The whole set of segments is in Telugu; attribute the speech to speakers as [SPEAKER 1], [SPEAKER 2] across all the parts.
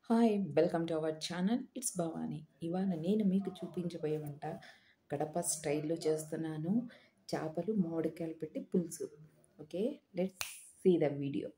[SPEAKER 1] hi welcome to our channel it's Bhavani ఇవాళ నేను మీకు చూపించబోయే వంట కడప స్టైల్లో చేస్తున్నాను చేపలు మామిడికాయలు పెట్టి పులుసు okay let's see the video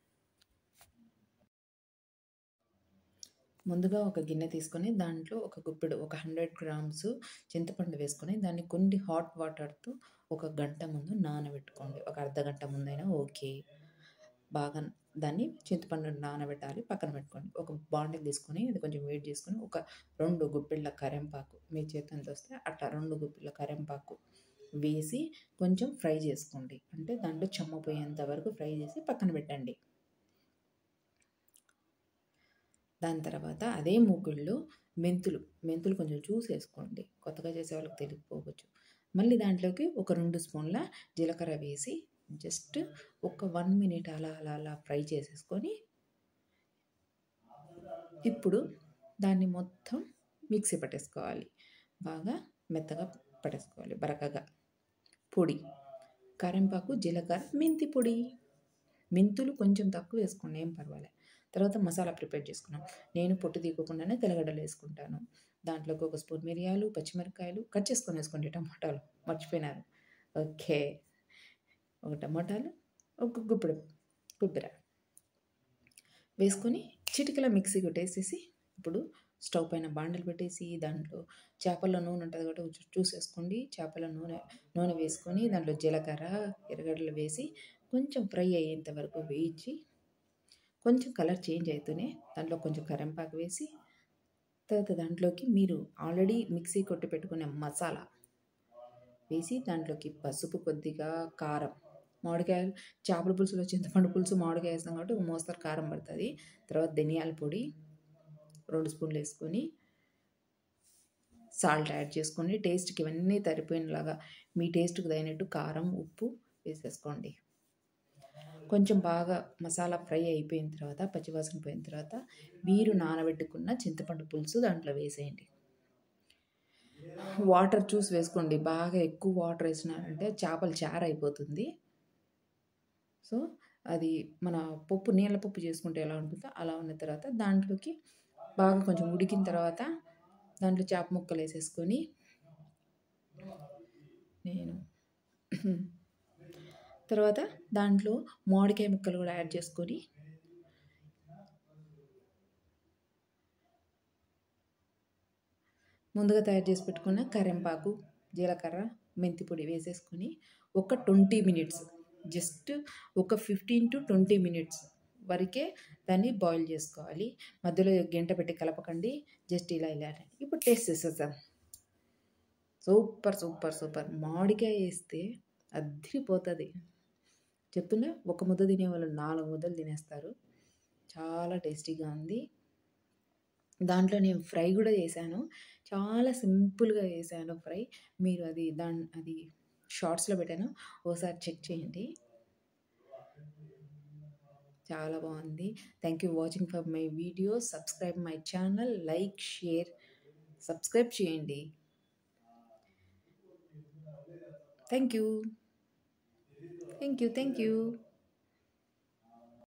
[SPEAKER 1] ముందుగా ఒక గిన్నె తీసుకొని దాంట్లో ఒక గుప్పెడు ఒక హండ్రెడ్ గ్రామ్స్ చింతపండు వేసుకొని దాన్ని కొన్ని హాట్ వాటర్తో ఒక గంట ముందు నానబెట్టుకోండి ఒక అర్ధ గంట ముందైనా ఓకే బాగా దాన్ని చింతపండు నానబెట్టాలి పక్కన పెట్టుకోండి ఒక బాండిల్ తీసుకొని అది కొంచెం వేడి చేసుకొని ఒక రెండు గుప్పిళ్ళ కరెంపాకు మీ చేతి ఎంత వస్తే అట్లా రెండు గుప్పిళ్ళ కరెంపాకు వేసి కొంచెం ఫ్రై చేసుకోండి అంటే దాంట్లో చెమ్మపోయేంత వరకు ఫ్రై చేసి పక్కన పెట్టండి దాని తర్వాత అదే మూకుల్లో మెంతులు మెంతులు కొంచెం చూసి వేసుకోండి కొత్తగా చేసే వాళ్ళకి తెలియకపోవచ్చు మళ్ళీ దాంట్లోకి ఒక రెండు స్పూన్ల జీలకర్ర వేసి జస్ట్ ఒక వన్ మినిట్ అలా అలా అలా ఫ్రై చేసేసుకొని ఇప్పుడు దాన్ని మొత్తం మిక్సీ పట్టేసుకోవాలి బాగా మెత్తగా పట్టేసుకోవాలి బరకగా పొడి కరెంపాకు జీలకర్ర మెంతి పొడి మెంతులు కొంచెం తక్కువ వేసుకోండి ఏం పర్వాలేదు తర్వాత మసాలా ప్రిపేర్ చేసుకున్నాం నేను పొట్టు తీయకుండానే తెల్లగడ్డలు వేసుకుంటాను దాంట్లోకి ఒక స్పూన్ మిరియాలు పచ్చిమిరపకాయలు కట్ చేసుకొని వేసుకోండి టమాటాలు మర్చిపోయినారు ఓకే ఒక టమాటాలు ఒక గుప్పెడు కొబ్బరి వేసుకొని చిటికల మిక్సీ కొట్టేసేసి ఇప్పుడు స్టవ్ పైన బాండలు పెట్టేసి దాంట్లో చేపల నూనె ఉంటుంది కాబట్టి చూసేసుకోండి చేపల నూనె నూనె వేసుకొని దాంట్లో జీలకర్ర ఎర్రగడ్డలు వేసి కొంచెం ఫ్రై అయ్యేంత వరకు వేయించి కొంచెం కలర్ చేంజ్ అవుతూనే దాంట్లో కొంచెం కరెంపాకు వేసి తర్వాత దాంట్లోకి మీరు ఆల్రెడీ మిక్సీ కొట్టి పెట్టుకునే మసాలా వేసి దాంట్లోకి పసుపు కొద్దిగా కారం మామిడికాయలు చేపల పులుసులో చింతపండు పులుసు మామిడికాయ వేస్తాం కాబట్టి ఒక మోస్తరు కారం పడుతుంది తర్వాత ధనియాల పొడి రెండు స్పూన్లు వేసుకొని సాల్ట్ యాడ్ చేసుకొని టేస్ట్కి ఇవన్నీ తరిపోయినలాగా మీ టేస్ట్కి తగినట్టు కారం ఉప్పు వేసేసుకోండి కొంచెం బాగా మసాలా ఫ్రై అయిపోయిన తర్వాత పచ్చివాసన పోయిన తర్వాత మీరు నానబెట్టుకున్న చింతపండు పులుసు దాంట్లో వేసేయండి వాటర్ చూసి వేసుకోండి బాగా ఎక్కువ వాటర్ వేసినారంటే చేపలు చారు అయిపోతుంది సో అది మన పప్పు నీళ్ళ పప్పు చేసుకుంటే ఎలా ఉంటుందో అలా ఉన్న తర్వాత దాంట్లోకి బాగా కొంచెం ఉడికిన తర్వాత దాంట్లో చేప ముక్కలు వేసేసుకొని నేను తర్వాత దాంట్లో మామిడికాయ ముక్కలు కూడా యాడ్ చేసుకొని ముందుగా తయారు చేసి పెట్టుకున్న కరెంపాకు జీలకర్ర మెంతి పొడి వేసేసుకొని ఒక ట్వంటీ మినిట్స్ జస్ట్ ఒక ఫిఫ్టీన్ టు ట్వంటీ మినిట్స్ వరకే దాన్ని బాయిల్ చేసుకోవాలి మధ్యలో గంట పెట్టి కలపకండి జస్ట్ ఇలా ఇలా ఇప్పుడు టేస్ట్ చేసేద్దాం సూపర్ సూపర్ సూపర్ మామిడికాయ వేస్తే అద్దరిపోతుంది చెప్తున్నా ఒక ముద్ద తినే వాళ్ళు నాలుగు ముద్దలు తినేస్తారు చాలా టేస్టీగా ఉంది దాంట్లో నేను ఫ్రై కూడా చేశాను చాలా సింపుల్గా చేశాను ఫ్రై మీరు అది దాని అది షార్ట్స్లో పెట్టాను ఓసారి చెక్ చేయండి చాలా బాగుంది thank you watching for my video subscribe my channel like share subscribe చేయండి thank you thank you thank you